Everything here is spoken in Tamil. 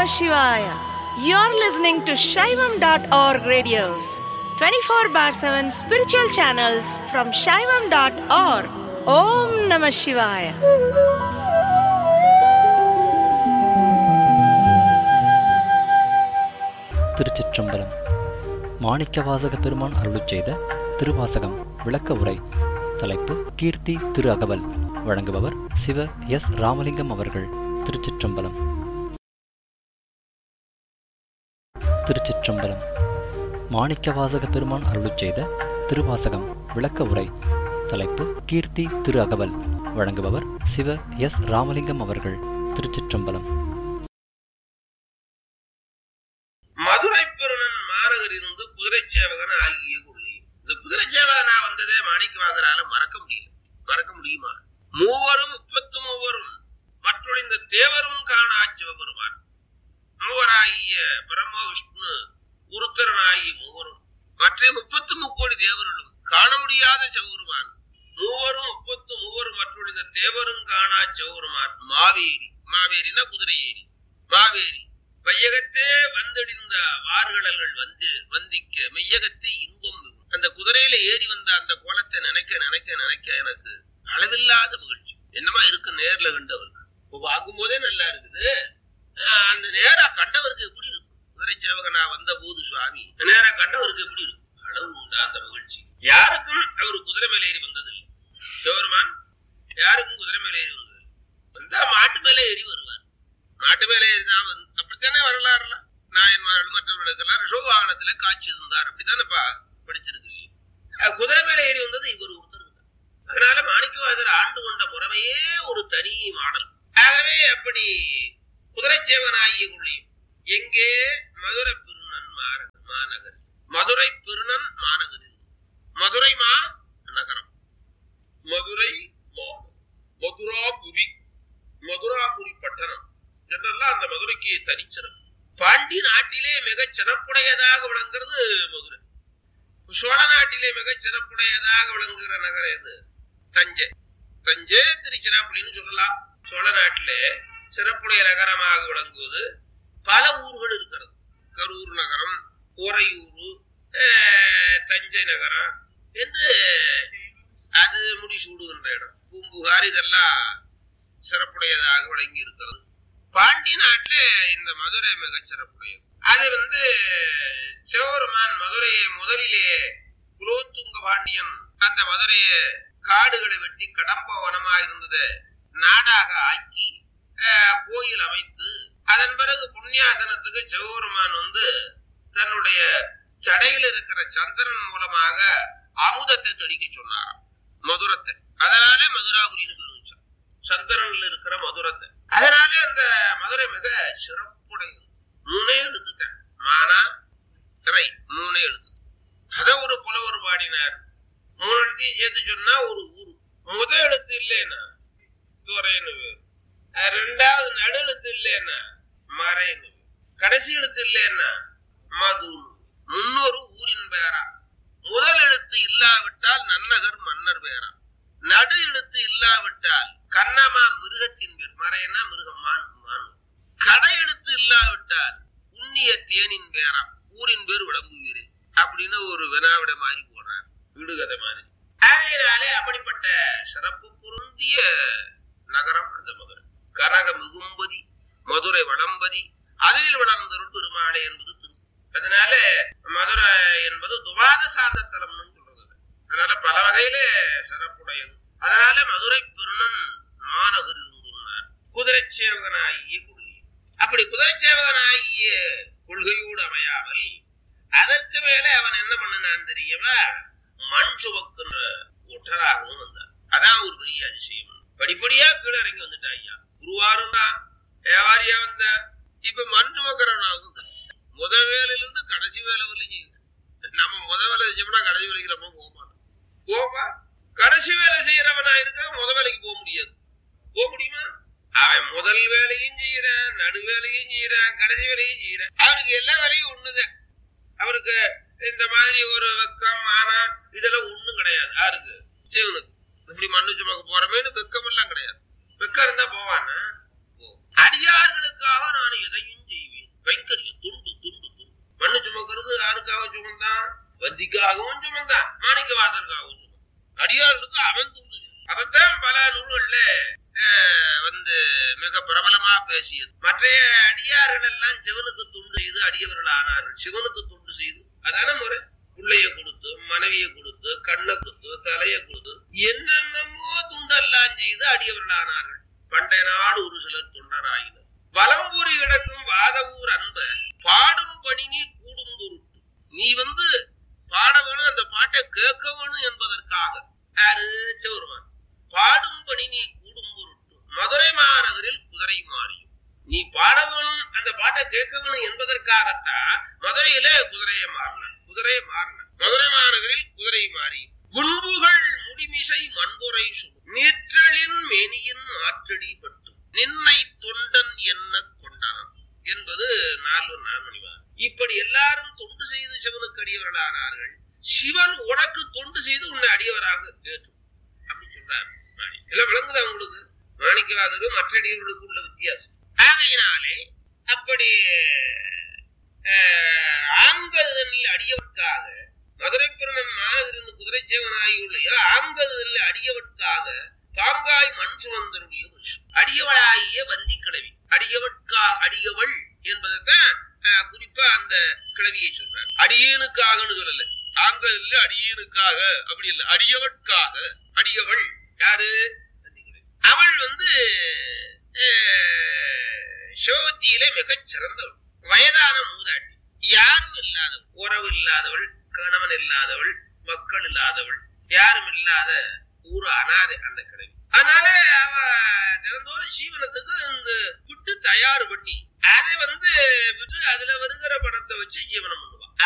Shivaya. You're listening to Shaivam.org radios, 24 bar 7 spiritual channels from Shaivam.org. Om Namah Shivaya. திருச்சிற்றம்பலம் மாணிக்கவாசக பெருமான் அருளிச் செய்த திருவாசகம் விளக்க உரை தலைப்பு கீர்த்தி திரு அகவல் வழங்குபவர் சிவ எஸ் ராமலிங்கம் அவர்கள் திருச்சிற்றம்பலம் திருச்சிற்றம்பலம் மாணிக்கவாசக பெருமான் அருளிச் செய்த திருவாசகம் விளக்க உரை தலைப்பு கீர்த்தி திரு அகவல் வழங்குபவர் சிவ எஸ் ராமலிங்கம் அவர்கள் திருச்சிற்றம்பலம் மதுரை பெருணன் மாநகரிலிருந்து குதிரை சேவகன் ஆகிய கொள்ளை இந்த குதிரை சேவகனா வந்ததே மாணிக்கவாதனால மறக்க முடியல மறக்க முடியுமா மூவரும் முப்பத்து மூவரும் மற்றும் இந்த தேவரும் காணா சிவபெருமான் மூவராகிய பிரம்ம விஷ்ணு உருத்தரனாகிய மூவரும் மற்ற முப்பத்து முக்கோடி தேவர்களும் காண முடியாத சிவபெருமான் மூவரும் முப்பத்து மூவரும் மற்றும் இந்த தேவரும் காணா சிவபெருமான் மாவேரி மாவேரினா குதிரை ஏரி மாவேரி வையகத்தே வந்தடிந்த வார்கடல்கள் வந்து வந்திக்க மெய்யகத்தே இன்பம் மிகும். அந்த குதிரையில ஏறி வந்த அந்த கோலத்தை நினைக்க நினைக்க நினைக்க எனக்கு அளவில்லாத மகிழ்ச்சி என்னமா இருக்கு நேர்ல கண்டவருக்கு இப்போ பார்க்கும் போதே நல்லா இருக்குது ஆஹ் அந்த நேரா கண்டவருக்கு எப்படி இருக்கும் குதிரை சேவகனா வந்த போது சுவாமி நேரா கண்டவருக்கு எப்படி இருக்கும் அளவு உண்டா அந்த மகிழ்ச்சி யாருக்கும் அவர் குதிரை மேல ஏறி வந்ததில்லை சிவருமான் யாருக்கும் குதிரை மேல ஏறி வந்ததில்லை வந்தா மாட்டு மேல ஏறி வருவார் நாட்டு மேலே இருந்தா வந்து அப்படித்தானே வரலாறுல நாயன்மார்கள் மற்றவர்களுக்கெல்லாம் ரிஷப வாகனத்துல காட்சி இருந்தார் அப்படித்தானேப்பா படிச்சிருக்கிறீங்க அஹ் குதிரை மேல ஏறி வந்தது இவர் ஒருத்தர் தான். அதனால மாணிக்கவாசர் ஆண்டு கொண்ட முறைமையே ஒரு தனி மாடல் ஆகவே அப்படி குதிரை சேவனாகிய கொள்ளையும் எங்கே மதுரை பெருநன் மாநகர் மாநகர் மதுரை பெருநன் மாநகரில் மதுரை மா நகரம் மதுரை மாநகர். மதுராபுரி மதுராபுரி பட்டணம் என்றெல்லாம் அந்த மதுரைக்கு தனிச்சிறப்பு பாண்டி நாட்டிலே மிகச் சிறப்புடையதாக விளங்குறது மதுரை சோழ நாட்டிலே மிகச் சிறப்புடையதாக விளங்குகிற நகரம் எது தஞ்சை தஞ்சை திருச்சிராப்பள்ளின்னு சொல்லலாம் சோழ நாட்டிலே சிறப்புடைய நகரமாக விளங்குவது பல ஊர்கள் இருக்கிறது கரூர் நகரம் உறையூர் அஹ், தஞ்சை நகரம் என்று அது முடிசூடுகின்ற இடம் பூம்புகார் இதெல்லாம் சிறப்புடையதாக விளங்கி இருக்கிறது பாண்டி நாட்டுல இந்த மதுரை மிகச் சிறப்புடையது அது வந்து சிவபெருமான் மதுரையை முதலிலே குலோத்துங்க பாண்டியன் அந்த மதுரையை காடுகளை வெட்டி கடம்ப வனமா இருந்ததை நாடாக ஆக்கி அஹ், கோயில் அமைத்து அதன் பிறகு புண்ணியாசனத்துக்கு சிவபெருமான் வந்து தன்னுடைய சடையில் இருக்கிற சந்திரன் மூலமாக அமுதத்தை தெளிக்க சொன்னாராம் மதுரத்தை அதனால மதுராபுரின்னு பேர் வச்சான் சந்திரன்ல இருக்கிற மதுரத்தை அதனால அந்த மதுரை மிக சிறப்புடையது மூணே எழுத்துட்டேன் மானா திரை மூணே எழுத்து அத ஒரு புலவர் பாடினார் மூணு எழுத்தையும் சேர்த்து சொன்னா ஒரு ஊரு முத எழுத்து இல்லைன்னா துறைன்னு பேரு. அஹ் ரெண்டாவது நடு எழுத்து இல்லைன்னா மறைன்னு பேரு. கடைசி எழுத்து இல்லைன்னா மது முன்னொரு ஊரின் பெயரா முதல் எழுத்து இல்லாவிட்டால் நன்னகர் மன்னர் பெயரா நடு எழுத்து இல்லாவிட்டால் கண்ணமா மிருகத்தின் பேர் மறையனா மிருகம் மான் மான் கடை எழுத்து இல்லாவிட்டால் புண்ணிய தேனின் பேரா ஊரின் பேர் விளம்புவீரே அப்படின்னு ஒரு வினாவிட மாதிரி போடுறார் விடுகதை மாதிரி ஆகையினாலே அப்படிப்பட்ட சிறப்பு பொருந்திய நகரம் அந்த மதுரை கனக மிகும்பதி மதுரை வளம்பதி அதில் வளர்ந்தருள் பெருமாளை என்பது திரு அதனால மதுரை என்பது துவாத சார்ந்த தலம்னு சொல்றது அதனால பல வகையில சிறப்புடையது அதனால மதுரை பெருணன் மாநகர் இருந்தார் குதிரை சேவகனாகிய கொள்கை அப்படி குதிரை சேவகனாகிய கொள்கையோடு அமையாமல் அதற்கு மேல அவன் என்ன பண்ணனான் தெரியுமா மண் சுமக்கின்ற ஒற்றராகவும் வந்தான் அதான் ஒரு பெரிய அதிசயம் படிப்படியா கீழே இறங்கி வந்துட்டா ஐயா குருவாரும் தான் வியாபாரியா வந்த இப்ப மண் சுமக்கிறவனாகவும் வந்தான். முத வேலையில இருந்து கடைசி வேலை வரலையும் செய்யுது நம்ம முத வேலை செஞ்சோம்னா கடைசி வேலைக்கு நம்ம போக மாட்டோம் போப்பா கடைசி வேலை செய்யறவனா இருக்கிற முத வேலைக்கு போக முடியாது போக முடியுமா அவன் முதல் வேலையும் செய்யறான் நடு வேலையும் செய்யறான் கடைசி வேலையும் செய்யறான் அவனுக்கு எல்லா வேலையும் ஒண்ணுதான் அவனுக்கு இந்த மாதிரி ஒரு வெக்கம் ஆனா இதெல்லாம் ஒண்ணும் கிடையாது யாருக்கு சிவனுக்கு இப்படி மண்ணு சுமக்க போறமேனு வெக்கம் எல்லாம் கிடையாது வெக்கம் இருந்தா போவானா போ. அடியார்களுக்காக நான் எதையும் செய்வேன் கல்கிக்காகவும் சுமந்தான் மாணிக்க வாசலுக்காகவும் சுமந்தான் அடியார்களுக்கு அவன் துண்டு செய்தான். அவன்தான் பல நூல்கள்ல அஹ், வந்து மிக பிரபலமா பேசியது மற்ற அடியார்கள் எல்லாம் சிவனுக்கு துண்டு செய்து அடியவர்கள் ஆனார்கள் சிவனுக்கு துண்டு செய்து அதான முறை பிள்ளைய கொடுத்து மனைவியை கொடுத்து கண்ணை கொடுத்து தலையை கொடுத்து என்னென்னமோ துண்டெல்லாம் செய்து அடியவர்கள் ஆனார்கள் பண்டைய நாள் ஒரு சிலர் தொண்டராயினர் வலம்பூரி கிடக்கும் வாதவூர் அன்ப பாடும் பணி நீ கூடும் பொருட்டு நீ வந்து பாட வேணும் அந்த பாட்டை கேட்க வேணும் என்பதற்காக யாரு சிவருமான் பாடும் பணி நீ கூடும் பொருட்டு மதுரை மாநகரில் குதிரை மாறியும் நீ பாட வேணும் அந்த பாட்டை கேட்க வேணும் என்பதற்காகத்தான் மதுரையில குதிரையை மாறின குதிரையை மாறின மதுரை மாநகரில் குதிரை மாறி குண்புகள் முடிமிசை மண்புரை சுடும் நீற்றலின் மேனியின் ஆற்றடி பட்டு நின்னை தொண்டன் என்ன கொண்டான் என்பது நாலு நான்மணிவார் இப்படி எல்லாரும் தொண்டு செய்து சிவனுக்கு அடியவர்களானார்கள் சிவன் உனக்கு தொண்டு செய்து உன்னை அடியவராக ஏற்று அப்படி சொல்றார் மாணி. எல்லாம் விளங்குதா உங்களுக்கு மாணிக்கவாதரும் மற்ற அடியவர்களுக்கு உள்ள வித்தியாசம் ஆகையினாலே அப்படி அஹ், ஆங்கதனில் அடியவர்க்காக மதுரை பிறனன் மானதிருந்து குதிரை சேவனாகியுள்ள ஆங்கதனில் அடியவர்க்காக பாங்காய் மண் சுமந்தருடைய புருஷன் அடியவளாகிய வந்தி கிழவி அடியவட்கா அடியவள் என்பதைத்தான் அஹ், குறிப்பா அந்த கிழவியை சொல்றார் அடியேனுக்காகன்னு சொல்லல ஆங்கதில் அடியேனுக்காக அப்படி இல்ல அடியவட்காக அடியவள் யாரு வந்தி கிழவி. அவள் வந்து அஹ், சிவபக்தியிலே மிகச் சிறந்தவள் வயதான மூதாட்டி யாரும் இல்லாதவள் உறவு இல்லாதவள் கணவன் இல்லாதவள் மக்கள் இல்லாதவள் யாரும் இல்லாத ஊரு அனாதை அந்த கிழவி அதனால அவ தினந்தோறும் சீவனத்துக்கு இந்த விட்டு தயார் பண்ணி அதை வந்து விட்டு அதுல வருகிற பணத்தை வச்சு ஜீவனம் பண்ணுவா